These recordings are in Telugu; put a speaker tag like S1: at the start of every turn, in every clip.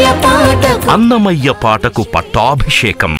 S1: పాటకు
S2: అన్నమయ్య పాటకు పట్టాభిషేకం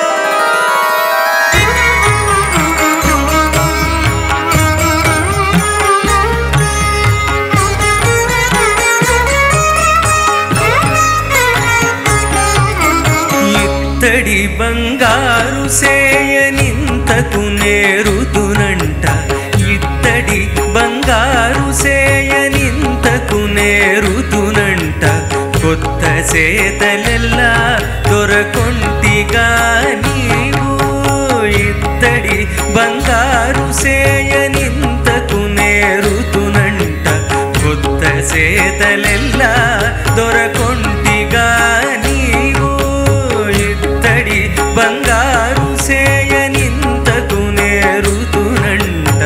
S3: ఇత్తడి బంగారు సేయనింతకు నేరుతునంట ఇత్తడి బంగారు సేయనింతకు నేరుతునంట కొత్త సేతలెల్లా దొరకొంటిగా నీవు ఇత్తడి బంగారు సేయనింతకు నేరుతునంట కొత్త సేతలెల్లా దొరకొంటిగా నీవు ఇత్తడి బంగారు సేయనింతకు నేరుతునంట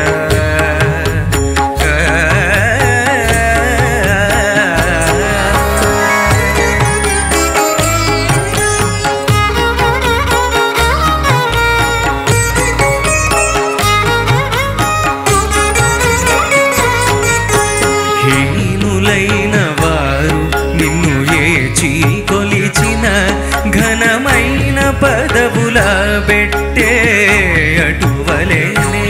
S3: హీనులైన వారు నిన్ను ఏచి కొలిచిన ఘనమైన పదవుల పెట్టే అటువలేనే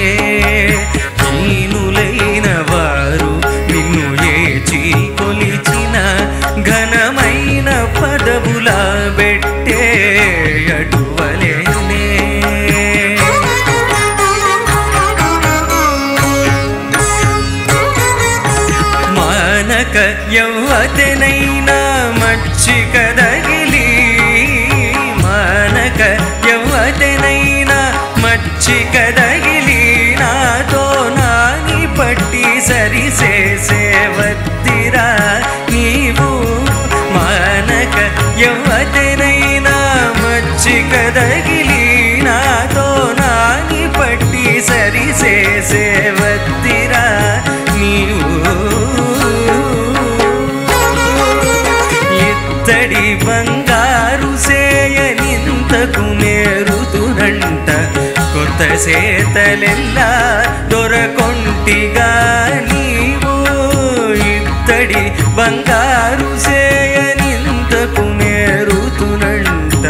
S3: హీనులైన వారు నిన్ను ఏచి కొలిచిన ఘనమైన పదవుల పెట్టే అటువలేనే మానక యవ్వతనైనా మచ్చిక దగిలి మానక యవ్వతనైనా మచ్చిక దగిలి నాతో నాని పట్టి సరిసేసేవత్తిరా నీవు మానక యవ్వతనైనా మచ్చిక దగిలి నాతో నాని పట్టి సరిసేసేవత్తిరా నీవు ఇత్తడి బంగారు సేయనింతకు నేరుతునంట కొత్త సేతలెల్లా దొరకొంటిగా నీవు ఇత్తడి బంగారు సేయనింతకు నేరుతునంట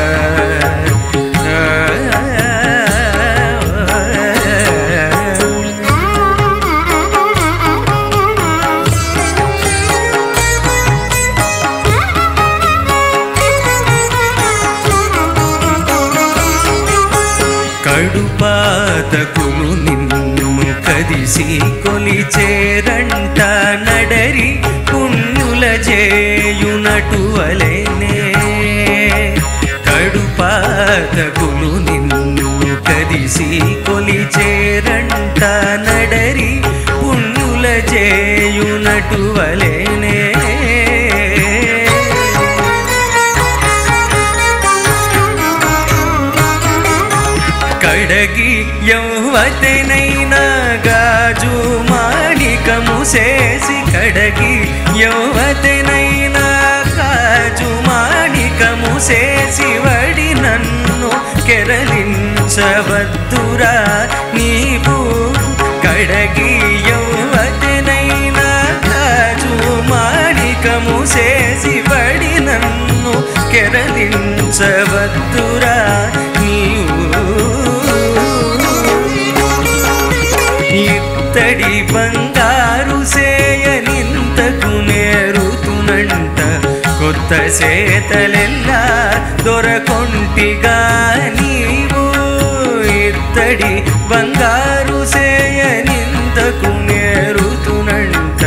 S3: కడుపాతకులు నిన్ను కదిసి కొలిచేరంట నడరి పుణ్యుల చేయునటువలేనే కడుపాతకులు నిన్ను కదిసి కొలిచేరంట నడరి పుణ్యుల చేయునటువలేనే కడగి యౌవతనైనా గాజు మాణికము చేసి కడగి యౌవతనైనా గాజు మాణికము చేసి వడి నన్ను కెరలించవద్దురా నీవు కడగి యౌవతనైనా గాజు మాణికము చేసి వడి నన్ను కెరలించవద్దురా నీవు ఇత్తడి బంగారు సేయనింతకు నేరుతునంట కొత్త సేతలెల్లా దొరకొంటిగా నీవు ఇత్తడి బంగారు సేయనింతకు నేరుతునంట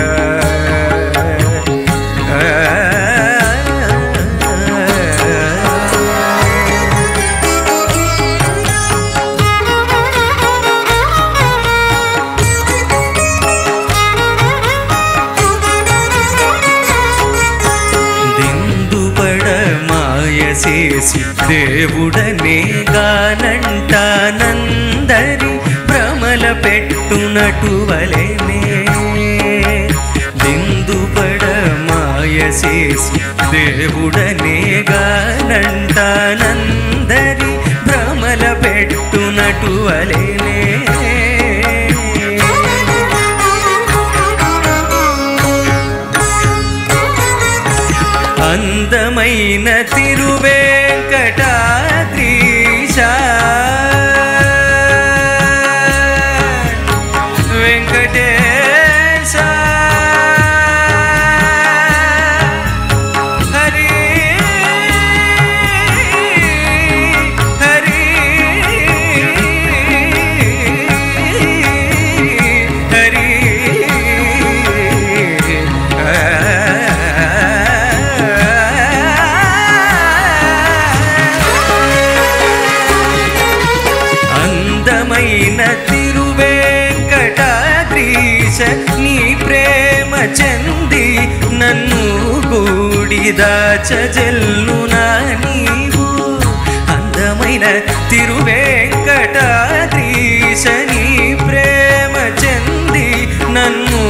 S3: దిందుబడ మాయ చేసి దేవుడనే గానంటానందరి భ్రమల పెట్టునటువలెనే దిందుబడ మాయ చేసి దేవుడనే గానంటానందరి భ్రమల పెట్టునటువలెనే అందమైన తిరువేంకటాద్రీశ వెంకటేశ హరి హరి హరి అందమైన తిరువేంకటాద్రీశ నీ ప్రేమ చెంది నన్ను గూడిదాచజల్లునా నీవు అందమైన తిరువేంకటాద్రీశ నీ ప్రేమ చెంది నన్ను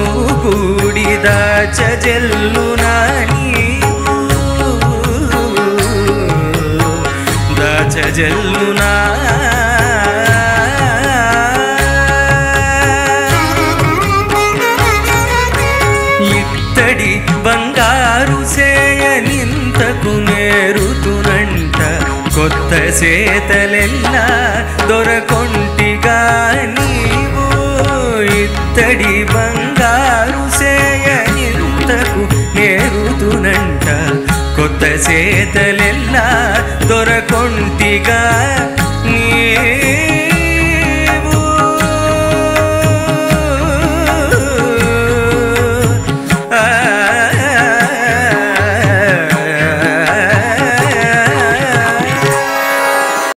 S3: గూడిదాచజల్లునా నీవు దాచజల్లునా ఇత్తడి బంగారు సేయనింతకు నేరుతునంట కొత్త సేతలెల్లా దొరకొంటిగా నీవు ఇత్తడి బంగారు సేయనింతకు నేరుతునంట కొత్త సేతలెల్లా దొరకొంటిగా